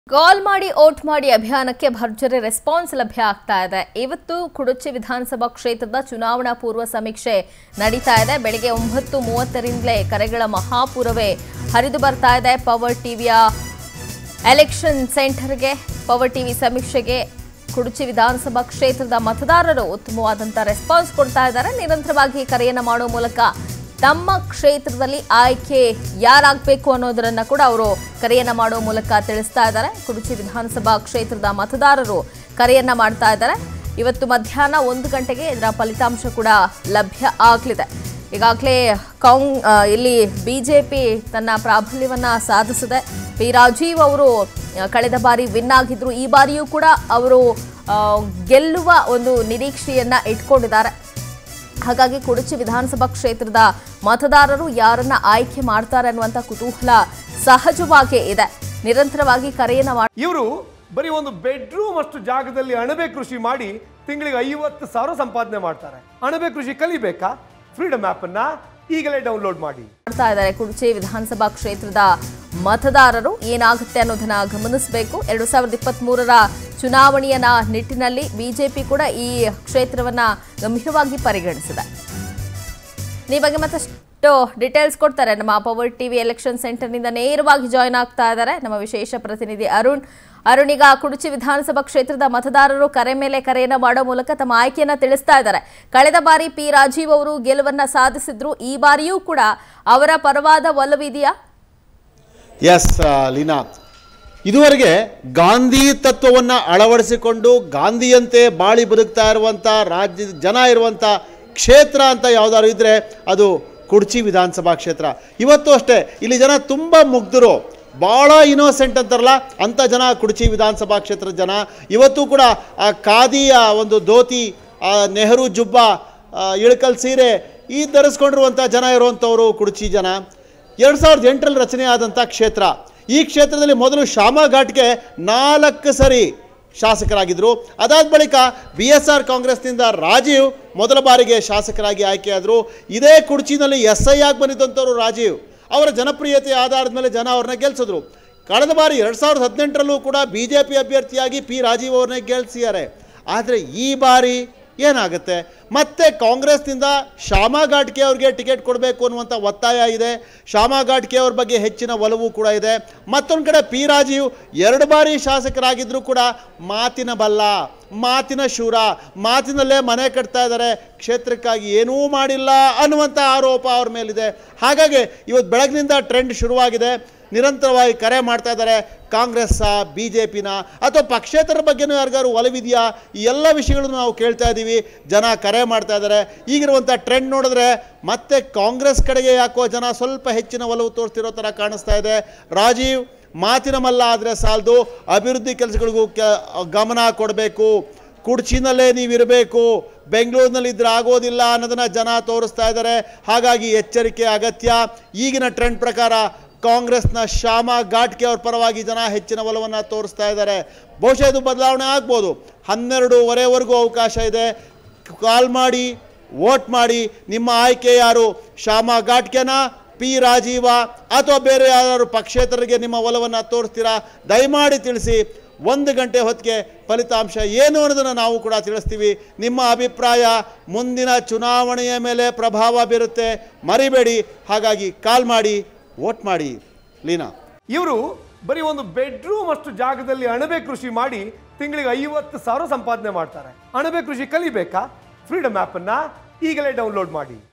ಕಾಲ್ ಮಾಡಿ ಓಟ್ ಮಾಡಿ ಅಭಿಯಾನಕ್ಕೆ ಭರ್ಜರಿ ರೆಸ್ಪಾನ್ಸ್ ಲಭ್ಯ ಆಗ್ತಾ ಇದೆ ಇವತ್ತು ಕುಡುಚಿ ವಿಧಾನಸಭಾ ಕ್ಷೇತ್ರದ ಚುನಾವಣಾ ಪೂರ್ವ ಸಮೀಕ್ಷೆ ನಡೀತಾ ಇದೆ ಬೆಳಿಗ್ಗೆ ಒಂಬತ್ತು ಮೂವತ್ತರಿಂದಲೇ ಕರೆಗಳ ಮಹಾಪೂರವೇ ಹರಿದು ಬರ್ತಾ ಇದೆ ಪವರ್ ಟಿವಿಯ ಎಲೆಕ್ಷನ್ ಸೆಂಟರ್ಗೆ ಪವರ್ ಟಿವಿ ಸಮೀಕ್ಷೆಗೆ ಕುಡುಚಿ ವಿಧಾನಸಭಾ ಕ್ಷೇತ್ರದ ಮತದಾರರು ಉತ್ತಮವಾದಂಥ ರೆಸ್ಪಾನ್ಸ್ ಕೊಡ್ತಾ ಇದ್ದಾರೆ ನಿರಂತರವಾಗಿ ಕರೆಯನ್ನು ಮಾಡುವ ಮೂಲಕ ತಮ್ಮ ಕ್ಷೇತ್ರದಲ್ಲಿ ಆಯ್ಕೆ ಯಾರಾಗಬೇಕು ಅನ್ನೋದನ್ನ ಕೂಡ ಅವರು ಕರೆಯನ್ನ ಮಾಡುವ ಮೂಲಕ ತಿಳಿಸ್ತಾ ಇದ್ದಾರೆ ಕುಡುಚಿ ವಿಧಾನಸಭಾ ಕ್ಷೇತ್ರದ ಮತದಾರರು ಕರೆಯನ್ನ ಮಾಡ್ತಾ ಇದ್ದಾರೆ ಇವತ್ತು ಮಧ್ಯಾಹ್ನ ಒಂದು ಗಂಟೆಗೆ ಇದರ ಫಲಿತಾಂಶ ಕೂಡ ಲಭ್ಯ ಆಗಲಿದೆ ಈಗಾಗಲೇ ಕಾಂಗ್ ಆ, ಇಲ್ಲಿ ಬಿಜೆಪಿ ತನ್ನ ಪ್ರಾಬಲ್ಯವನ್ನ ಸಾಧಿಸಿದೆ ಪಿ ರಾಜೀವ್ ಅವರು ಆ, ಕಳೆದ ಬಾರಿ ವಿನ್ ಆಗಿದ್ರು ಈ ಬಾರಿಯೂ ಕೂಡ ಅವರು ಆ, ಗೆಲ್ಲುವ ಒಂದು ನಿರೀಕ್ಷೆಯನ್ನ ಇಟ್ಕೊಂಡಿದ್ದಾರೆ ಹಾಗಾಗಿ ಕುಡುಚಿ ವಿಧಾನಸಭಾ ಕ್ಷೇತ್ರದ ಮತದಾರರು ಯಾರನ್ನ ಆಯ್ಕೆ ಮಾಡ್ತಾರೆ ಅನ್ನುವಂಥ ಕುತೂಹಲ ಸಹಜವಾಗೇ ಇದೆ ನಿರಂತರವಾಗಿ ಕರೆಯನ್ನ ಮಾಡಿ ಇವರು ಬರೀ ಒಂದು ಬೆಡ್ರೂಮ್ ಅಷ್ಟು ಜಾಗದಲ್ಲಿ ಅಣಬೆ ಕೃಷಿ ಮಾಡಿ ತಿಂಗಳಿಗೆ ಐವತ್ತು ಸಾವಿರ ಸಂಪಾದನೆ ಮಾಡ್ತಾರೆ ಅಣಬೆ ಕೃಷಿ ಕಲಿಬೇಕಾ ಫ್ರೀಡಮ್ ಆಪ್ ಅನ್ನ ಈಗಲೇ ಡೌನ್ಲೋಡ್ ಮಾಡಿ ಮಾಡ್ತಾ ಇದ್ದಾರೆ ಕುಡುಚಿ ವಿಧಾನಸಭಾ ಕ್ಷೇತ್ರದ ಮತದಾರರು ಏನಾಗುತ್ತೆ ಅನ್ನೋದನ್ನ ಗಮನಿಸಬೇಕು ಎರಡು ಸಾವಿರದ ಇಪ್ಪತ್ತ್ ಮೂರರ ಚುನಾವಣೆಯನ್ನ ನಿಟ್ಟಿನಲ್ಲಿ ಬಿಜೆಪಿ ಕೂಡ ಈ ಕ್ಷೇತ್ರವನ್ನ ಗಂಭೀರವಾಗಿ ಪರಿಗಣಿಸಿದೆ ಈ ಬಗ್ಗೆ ಮತ್ತಷ್ಟು ಡೀಟೇಲ್ಸ್ ಕೊಡ್ತಾರೆ ನಮ್ಮ ಪವರ್ ಟಿವಿ ಎಲೆಕ್ಷನ್ ಸೆಂಟರ್ನಿಂದ ನೇರವಾಗಿ ಜಾಯ್ನ್ ಆಗ್ತಾ ಇದ್ದಾರೆ ನಮ್ಮ ವಿಶೇಷ ಪ್ರತಿನಿಧಿ ಅರುಣ್ ಅರುಣ್ ಈಗ ಕುಡುಚಿ ವಿಧಾನಸಭಾ ಕ್ಷೇತ್ರದ ಮತದಾರರು ಕರೆ ಮೇಲೆ ಕರೆಯನ್ನ ಮಾಡೋ ಮೂಲಕ ತಮ್ಮ ಆಯ್ಕೆಯನ್ನ ತಿಳಿಸ್ತಾ ಇದ್ದಾರೆ ಕಳೆದ ಬಾರಿ ಪಿ ರಾಜೀವ್ ಅವರು ಗೆಲುವನ್ನ ಸಾಧಿಸಿದ್ರು ಈ ಬಾರಿಯೂ ಕೂಡ ಅವರ ಪರವಾದ ಒಲವಿದೆಯಾ ಎಸ್ ಲೀನಾ ಇದುವರೆಗೆ ಗಾಂಧಿ ತತ್ವವನ್ನು ಅಳವಡಿಸಿಕೊಂಡು ಗಾಂಧಿಯಂತೆ ಬಾಳಿ ಬದುಕ್ತಾ ಇರುವಂಥ ರಾಜ್ಯ ಜನ ಇರುವಂಥ ಕ್ಷೇತ್ರ ಅಂತ ಯಾವ್ದಾದ್ರು ಇದ್ದರೆ ಅದು ಕುಡ್ಚಿ ವಿಧಾನಸಭಾ ಕ್ಷೇತ್ರ ಇವತ್ತು ಅಷ್ಟೇ ಇಲ್ಲಿ ಜನ ತುಂಬ ಮುಗ್ಧರು ಭಾಳ ಇನೋಸೆಂಟ್ ಅಂತಾರಲ್ಲ ಅಂಥ ಜನ ಕುಡ್ಚಿ ವಿಧಾನಸಭಾ ಕ್ಷೇತ್ರದ ಜನ ಇವತ್ತು ಕೂಡ ಆ ಖಾದಿಯ ಒಂದು ಧೋತಿ ಆ ನೆಹರು ಜುಬ್ಬ ಆ, ಇಳಕಲ್ ಸೀರೆ ಈ ಧರಿಸ್ಕೊಂಡಿರುವಂಥ ಜನ ಇರುವಂಥವರು ಕುಡ್ಚಿ ಜನ ಎರಡು ಸಾವಿರದ ಎಂಟರಲ್ಲಿ ರಚನೆ ಆದಂಥ ಕ್ಷೇತ್ರ ಈ ಕ್ಷೇತ್ರದಲ್ಲಿ ಮೊದಲು ಶ್ಯಾಮ ಘಾಟ್ಗೆ ನಾಲ್ಕು ಸರಿ ಶಾಸಕರಾಗಿದ್ದರು ಅದಾದ ಬಳಿಕ ಬಿ ಎಸ್ ಆರ್ ಕಾಂಗ್ರೆಸ್ನಿಂದ ರಾಜೀವ್ ಮೊದಲ ಬಾರಿಗೆ ಶಾಸಕರಾಗಿ ಆಯ್ಕೆಯಾದರು ಇದೇ ಕುಡ್ಚಿನಲ್ಲಿ ಎಸ್ ಐ ಆಗಿ ಬಂದಿದ್ದಂಥವ್ರು ರಾಜೀವ್ ಅವರ ಜನಪ್ರಿಯತೆ ಆಧಾರದ ಮೇಲೆ ಜನ ಅವ್ರನ್ನ ಗೆಲ್ಸಿದ್ರು ಕಳೆದ ಬಾರಿ ಎರಡು ಸಾವಿರದ ಹದಿನೆಂಟರಲ್ಲೂ ಕೂಡ ಬಿ ಜೆ ಪಿ ಅಭ್ಯರ್ಥಿಯಾಗಿ ಪಿ ರಾಜೀವ್ ಅವ್ರನ್ನೇ ಗೆಲ್ಸಿದ್ದಾರೆ ಆದರೆ ಈ ಬಾರಿ ಏನಾಗುತ್ತೆ ಮತ್ತೆ ಕಾಂಗ್ರೆಸ್ನಿಂದ ಶ್ಯಾಮಾ ಘಾಟ್ಗೆ ಅವ್ರಿಗೆ ಟಿಕೆಟ್ ಕೊಡಬೇಕು ಅನ್ನುವಂಥ ಒತ್ತಾಯ ಇದೆ ಶ್ಯಾಮಾ ಘಾಟ್ಗೆ ಅವ್ರ ಬಗ್ಗೆ ಹೆಚ್ಚಿನ ಒಲವು ಕೂಡ ಇದೆ ಮತ್ತೊಂದು ಕಡೆ ಪಿ ರಾಜೀವ್ ಎರಡು ಬಾರಿ ಶಾಸಕರಾಗಿದ್ದರೂ ಕೂಡ ಮಾತಿನ ಬಲ್ಲ ಮಾತಿನ ಶೂರ ಮಾತಿನಲ್ಲೇ ಮನೆ ಕಟ್ತಾ ಇದ್ದಾರೆ ಕ್ಷೇತ್ರಕ್ಕಾಗಿ ಏನೂ ಮಾಡಿಲ್ಲ ಅನ್ನುವಂಥ ಆರೋಪ ಅವ್ರ ಮೇಲಿದೆ ಹಾಗಾಗಿ ಇವತ್ತು ಬೆಳಗಿನಿಂದ ಟ್ರೆಂಡ್ ಶುರುವಾಗಿದೆ ನಿರಂತರವಾಗಿ ಕರೆ ಮಾಡ್ತಾ ಇದ್ದಾರೆ ಕಾಂಗ್ರೆಸ್ಸ ಬಿ ಜೆ ಪಿನ ಅಥವಾ ಪಕ್ಷೇತರ ಬಗ್ಗೆನೂ ಯಾರಿಗಾರು ಒಲವಿದೆಯಾ ಈ ಎಲ್ಲ ವಿಷಯಗಳನ್ನು ನಾವು ಕೇಳ್ತಾ ಇದ್ದೀವಿ ಜನ ಕರೆ ಮಾಡ್ತಾ ಇದ್ದಾರೆ ಈಗಿರುವಂಥ ಟ್ರೆಂಡ್ ನೋಡಿದ್ರೆ ಮತ್ತೆ ಕಾಂಗ್ರೆಸ್ ಕಡೆಗೆ ಯಾಕೋ ಜನ ಸ್ವಲ್ಪ ಹೆಚ್ಚಿನ ಒಲವು ತೋರಿಸ್ತಿರೋ ಥರ ಕಾಣಿಸ್ತಾ ಇದೆ ರಾಜೀವ್ ಮಾತಿನ ಮಲ್ಲ ಆದರೆ ಸಾಲದು ಅಭಿವೃದ್ಧಿ ಕೆಲಸಗಳಿಗೂ ಕೆ ಗಮನ ಕೊಡಬೇಕು ಕುಡ್ಚಿನಲ್ಲೇ ನೀವಿರಬೇಕು ಬೆಂಗಳೂರಿನಲ್ಲಿ ಇದ್ರೆ ಆಗೋದಿಲ್ಲ ಅನ್ನೋದನ್ನ ಜನ ತೋರಿಸ್ತಾ ಇದ್ದಾರೆ ಹಾಗಾಗಿ ಎಚ್ಚರಿಕೆ ಅಗತ್ಯ ಈಗಿನ ಟ್ರೆಂಡ್ ಪ್ರಕಾರ ಕಾಂಗ್ರೆಸ್ನ ಶ್ಯಾಮಾ ಘಾಟ್ಗೆ ಅವ್ರ ಪರವಾಗಿ ಜನ ಹೆಚ್ಚಿನ ಒಲವನ್ನು ತೋರಿಸ್ತಾ ಇದ್ದಾರೆ ಬಹುಶಃ ಇದು ಬದಲಾವಣೆ ಆಗ್ಬೋದು ಹನ್ನೆರಡೂವರೆವರೆಗೂ ಅವಕಾಶ ಇದೆ ಕಾಲ್ ಮಾಡಿ ವೋಟ್ ಮಾಡಿ ನಿಮ್ಮ ಆಯ್ಕೆ ಯಾರು ಶ್ಯಾಮಾ ಘಾಟ್ಗೆನಾ ಪಿ ರಾಜೀವ ಅಥವಾ ಬೇರೆ ಯಾರು ಪಕ್ಷೇತರರಿಗೆ ನಿಮ್ಮ ಒಲವನ್ನು ತೋರಿಸ್ತೀರಾ ದಯಮಾಡಿ ತಿಳಿಸಿ ಒಂದು ಗಂಟೆ ಹೊತ್ತಿಗೆ ಫಲಿತಾಂಶ ಏನು ಅನ್ನೋದನ್ನು ನಾವು ಕೂಡ ತಿಳಿಸ್ತೀವಿ ನಿಮ್ಮ ಅಭಿಪ್ರಾಯ ಮುಂದಿನ ಚುನಾವಣೆಯ ಮೇಲೆ ಪ್ರಭಾವ ಬೀರುತ್ತೆ ಮರಿಬೇಡಿ ಹಾಗಾಗಿ ಕಾಲ್ ಮಾಡಿ ವೋಟ್ ಮಾಡಿ ಲೀನಾ ಇವರು ಬರೀ ಒಂದು ಬೆಡ್ರೂಮ್ ಅಷ್ಟು ಜಾಗದಲ್ಲಿ ಅಣಬೆ ಕೃಷಿ ಮಾಡಿ ತಿಂಗಳಿಗೆ ಐವತ್ತು ಸಾವಿರ ಸಂಪಾದನೆ ಮಾಡ್ತಾರೆ ಅಣಬೆ ಕೃಷಿ ಕಲಿಬೇಕಾ ಫ್ರೀಡಮ್ ಆಪ್ ಅನ್ನ ಈಗಲೇ ಡೌನ್ಲೋಡ್ ಮಾಡಿ